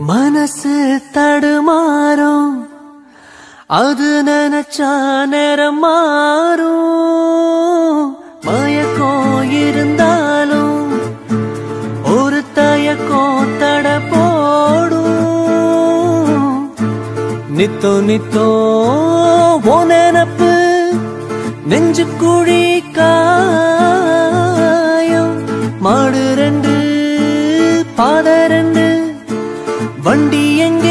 மனசு தடுமாறும் அது நினைச்சா நேரம் மாறும் மயக்கம் இருந்தாலும் ஒரு தயக்கம் தட போடும் நித்தோ நித்தோ ஓ நினப்பு நெஞ்சு குழி காயம் மாடு ரெண்டு பாத ரெண்டு வண்டி எங்க